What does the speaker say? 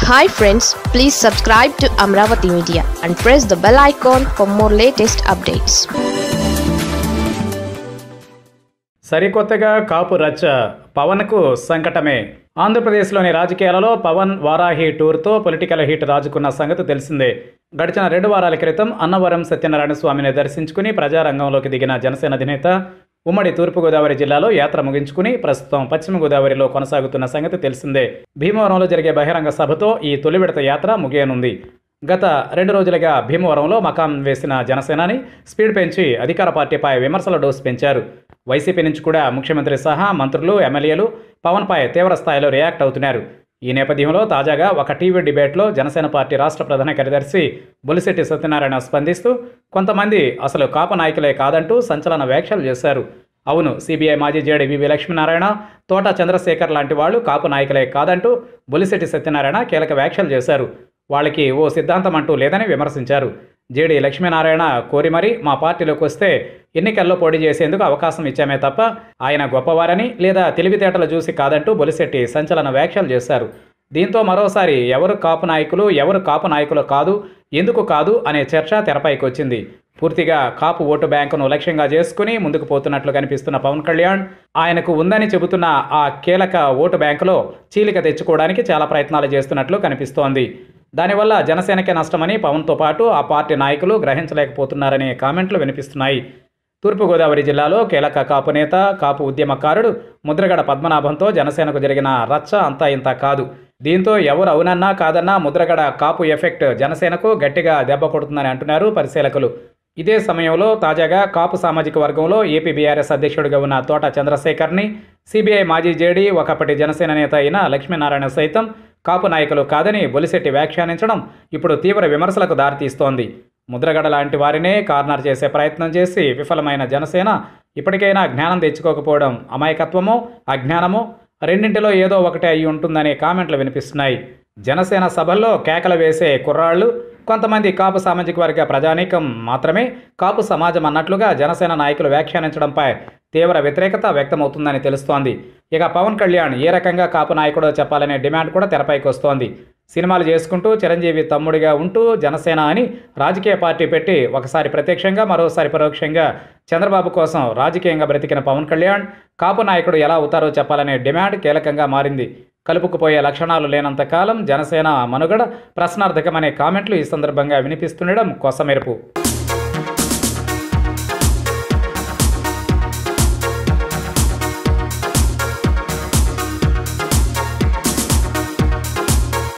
hi friends please subscribe to Amaravati media and press the bell icon for more latest updates సరికొత్తగా కాపు రచ్చ పవన్కు సంకటమే ఆంధ్రప్రదేశ్లోని రాజకీయాలలో పవన్ వారాహి టూర్తో పొలిటికల్ హీట్ రాజుకున్న సంగతి తెలిసిందే గడిచిన రెండు వారాల క్రితం అన్నవరం సత్యనారాయణ స్వామిని దర్శించుకుని ప్రజారంగంలోకి దిగిన జనసేన అధినేత ఉమ్మడి తూర్పుగోదావరి జిల్లాలో యాత్ర ముగించుకుని ప్రస్తుతం పశ్చిమ గోదావరిలో కొనసాగుతున్న సంగతి తెలిసిందే భీమవరంలో జరిగే బహిరంగ సభతో ఈ తొలి విడత యాత్ర ముగియనుంది గత రెండు రోజులుగా భీమవరంలో మకాం వేసిన జనసేనాని స్పీడ్ పెంచి అధికార పార్టీపై విమర్శల డోసు పెంచారు వైసీపీ నుంచి కూడా ముఖ్యమంత్రి సహా మంత్రులు ఎమ్మెల్యేలు పవన్పై తీవ్ర స్థాయిలో రియాక్ట్ అవుతున్నారు ఈ నేపథ్యంలో తాజాగా ఒక టీవీ డిబేట్లో జనసేన పార్టీ రాష్ట్ర ప్రధాన కార్యదర్శి బొలిశెట్టి సత్యనారాయణ స్పందిస్తూ కొంతమంది అసలు కాపు నాయకులే కాదంటూ సంచలన వ్యాఖ్యలు చేశారు అవును సిబిఐ మాజీ జేడీ వివి లక్ష్మీనారాయణ తోట చంద్రశేఖర్ లాంటి వాళ్ళు కాపు నాయకులే కాదంటూ బొలిశెట్టి సత్యనారాయణ కీలక వ్యాఖ్యలు చేశారు వాళ్ళకి ఓ సిద్ధాంతం అంటూ లేదని విమర్శించారు జేడీ లక్ష్మీనారాయణ కోరి మరీ మా పార్టీలోకి వస్తే ఎన్నికల్లో పోటీ చేసేందుకు అవకాశం ఇచ్చామే తప్ప ఆయన గొప్పవారని లేదా తెలివితేటలు చూసి కాదంటూ బొలిశెట్టి సంచలన వ్యాఖ్యలు చేశారు దీంతో మరోసారి ఎవరు కాపు నాయకులు ఎవరు కాపు నాయకులు కాదు ఎందుకు కాదు అనే చర్చ తెరపైకి వచ్చింది పూర్తిగా కాపు ఓటు బ్యాంకును లక్ష్యంగా చేసుకుని ముందుకు పోతున్నట్లు కనిపిస్తున్న పవన్ కళ్యాణ్ ఆయనకు ఉందని చెబుతున్న ఆ కీలక ఓటు బ్యాంకులో చీలిక తెచ్చుకోవడానికి చాలా ప్రయత్నాలు చేస్తున్నట్లు కనిపిస్తోంది దానివల్ల జనసేనకే నష్టమని పవన్తో పాటు ఆ పార్టీ నాయకులు గ్రహించలేకపోతున్నారనే కామెంట్లు వినిపిస్తున్నాయి తూర్పుగోదావరి జిల్లాలో కీలక కాపు నేత కాపు ఉద్యమకారుడు ముద్రగడ పద్మనాభంతో జనసేనకు జరిగిన రచ్చ అంతా ఇంత కాదు దీంతో ఎవరు అవునన్నా కాదన్నా ముద్రగడ కాపు ఎఫెక్ట్ జనసేనకు గట్టిగా దెబ్బ కొడుతుందని అంటున్నారు పరిశీలకులు ఇదే సమయంలో తాజాగా కాపు సామాజిక వర్గంలో ఏపీ బీఆర్ఎస్ అధ్యక్షుడిగా ఉన్న తోట చంద్రశేఖర్ని సిబిఐ మాజీ జేడీ ఒకప్పటి జనసేన నేత అయిన లక్ష్మీనారాయణ సైతం కాపు నాయకులు కాదని బొలిశెట్టి వ్యాఖ్యానించడం ఇప్పుడు తీవ్ర విమర్శలకు దారితీస్తోంది ముద్రగడ లాంటి వారినే కార్నర్ చేసే ప్రయత్నం చేసి విఫలమైన జనసేన ఇప్పటికైనా జ్ఞానం తెచ్చుకోకపోవడం అమాయకత్వమో అజ్ఞానమో రెండింటిలో ఏదో ఒకటి అయి ఉంటుందనే కామెంట్లు వినిపిస్తున్నాయి జనసేన సభల్లో కేకలు వేసే కుర్రాళ్ళు కొంతమంది కాపు సామాజిక వర్గ ప్రజానీకం మాత్రమే కాపు సమాజం అన్నట్లుగా జనసేన నాయకులు వ్యాఖ్యానించడంపై తీవ్ర వ్యతిరేకత వ్యక్తమవుతుందని తెలుస్తోంది ఇక పవన్ కళ్యాణ్ ఏ రకంగా కాపు నాయకుడో చెప్పాలనే డిమాండ్ కూడా తెరపైకి వస్తోంది సినిమాలు చేసుకుంటూ చిరంజీవి తమ్ముడిగా ఉంటూ జనసేన అని రాజకీయ పార్టీ పెట్టి ఒకసారి ప్రత్యక్షంగా మరోసారి పరోక్షంగా చంద్రబాబు కోసం రాజకీయంగా బ్రతికిన పవన్ కళ్యాణ్ కాపు నాయకుడు ఎలా అవుతారో చెప్పాలనే డిమాండ్ కీలకంగా మారింది కలుపుకుపోయే లక్షణాలు లేనంత కాలం జనసేన మనుగడ ప్రశ్నార్థకమనే కామెంట్లు ఈ సందర్భంగా వినిపిస్తుండడం కొసమెరుపు